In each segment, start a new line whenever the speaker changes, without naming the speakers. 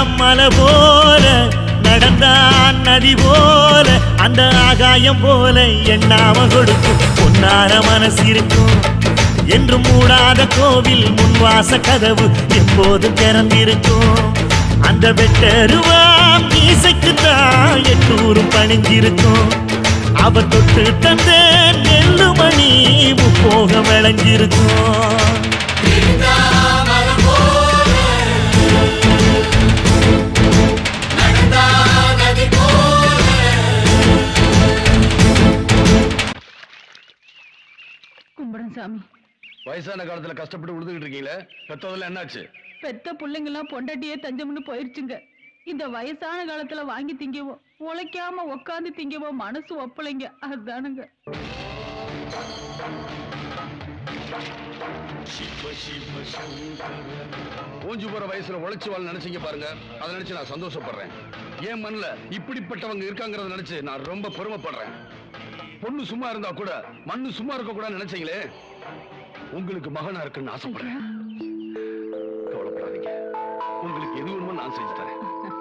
மலை போல நடந்தான் நதி போல அந்த ஆகாயம் போல எண்ணாம கொடுக்கும் பொன்னார மனசு இருக்கும் என்று மூடாத கோவில் முன்வாச கதவு எப்போதும் திறந்திருக்கும் அந்த வெட்டருவாம் மீசைக்கு தான் எட்டூரும் பணிஞ்சிருக்கும் அவ தொட்டு தந்த நெல்லுமணி முப்போக விளைஞ்சிருக்கும்
கும்பிடும் சாமி
வயசான காலத்துல கஷ்டப்பட்டு விழுந்துகிட்டு இருக்கீங்களே பெத்ததெல்லாம் என்னாச்சு
பெத்த பிள்ளைங்கெல்லாம் பொண்டாட்டியே தஞ்சம்னு போயிருச்சுங்க இந்த வயசான காலத்துல வாங்கி திங்கவோ உழைக்காம உக்காந்து திங்கவோ மனசு ஒப்பலைங்க அதுதானுங்க
ஓஞ்சு போற வயசுல உழைச்சு வாழ நினைச்சீங்க பாருங்க அதை நினைச்சு நான் சந்தோஷப்படுறேன் என் மண்ணுல இப்படிப்பட்டவங்க இருக்காங்கறத நினைச்சு நான் ரொம்ப பெருமைப்படுறேன் பொண்ணு சும்மா இருந்தா கூட மண்ணு சும்மா இருக்க கூட நினைச்சீங்களே உங்களுக்கு மகனா இருக்குன்னு ஆசைப்படுறேன் கவலைப்படாதீங்க உங்களுக்கு எது வேணுமோ நான் செஞ்சு தரேன்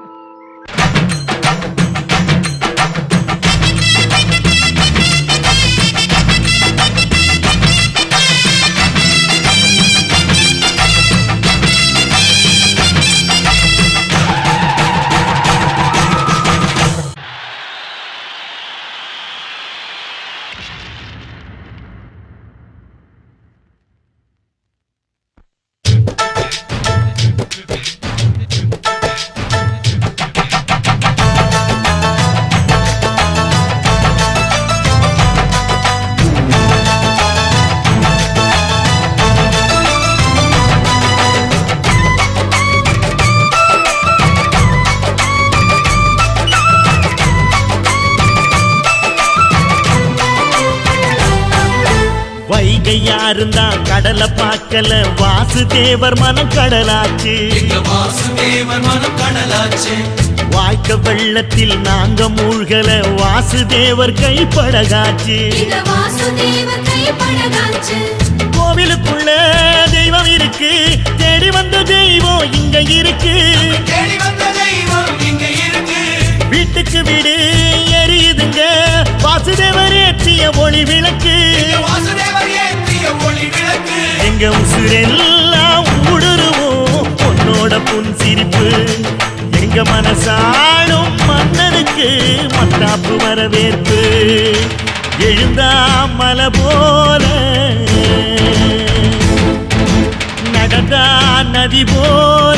வைகை யாருந்தா கடலை பார்க்கல வாசுதேவர் மனம் கடலாச்சு
எங்க வாசுதேவன் மனம் கடலாச்சு
வாய்க்க வெள்ளத்தில் நாங்க மூழ்கல வாசுதேவர் கைப்படகாச்சு
எங்க வாசுதேவர் கைப்படகாச்சு
கோவிலுக்குள்ள தெய்வம் இருக்கு தேடி வந்த தெய்வம் இங்க இருக்கு
தேடி வந்த தெய்வம் இங்க இருக்கு
வீட்டுக்கு வீடு எரியுதுங்க வாசுதேவர் ஏற்றிய ஒளி விளக்கு
எங்க வாசுதேவர் ஏற்றிய ஒளி விளக்கு
எங்க உசுரெல்லாம் ஊடுருவோம் உன்னோட புன் சிரிப்பு எங்க மனசாடும் மன்னனுக்கு மத்தாப்பு வரவேற்பு எழுந்தா மலை போல நடந்தா நதி போல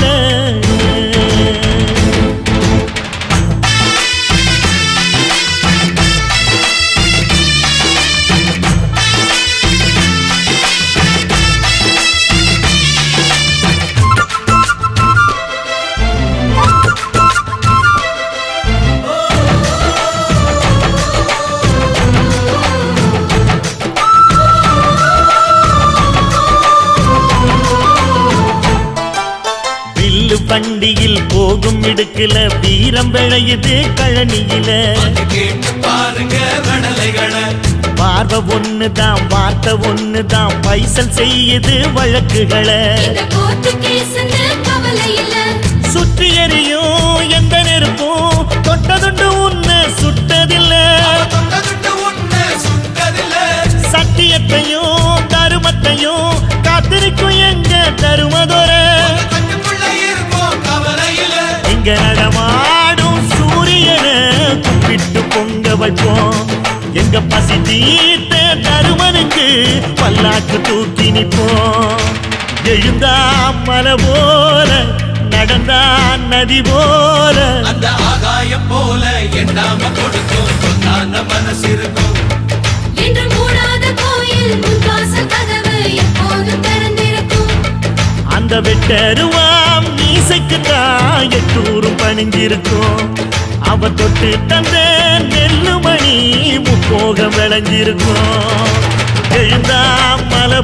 வில்லு வண்டியில் போகும் இடுக்குல வீரம் விளையுது கழனியில
வந்து கேட்டு பாருங்க வடலைகளை
பார்வை ஒண்ணுதான் வார்த்தை ஒண்ணுதான் பைசல் செய்யுது வழக்குகளை
இந்த கோர்ட்டு கேஸ்ன்னு கவலை இல்ல
சுற்றி எறியும் எந்த நெருப்பும் தொட்டதுண்டு உன்னை சுட்டதில்ல
தொட்டதுட்டு உன்னை சுட்டதில்ல
சத்தியத்தையும் தருமத்தையும் காத்திருக்கும் எங்க தருமதொர
கட்டுக்குள்ள இருப்போம் கவலையில
இங்க நடமாடும் சூரியனை கும்பிட்டு பொங்க வைப்போம் எங்க பசி தீர்த்த தருமனுக்கு பல்லாக்கு தூக்கி நிப்போம் எழுந்தா மலை போல நடந்தா நதி போல
அந்த ஆகாயம் போல எண்ணாம கொடுக்கும் பொன்னான மனசு இருக்கும்
என்று மூடாத கோயில் முன்வாசல் கதவு எப்போதும் திறந்திருக்கும்
அந்த வெட்டருவாம் மீசைக்கு தான் எட்டூரும் பணிஞ்சிருக்கும் அவ தொட்டு தந்த நெல்லுமணி முப்போகம் விளைஞ்சிருக்கும் எழுந்தா மலை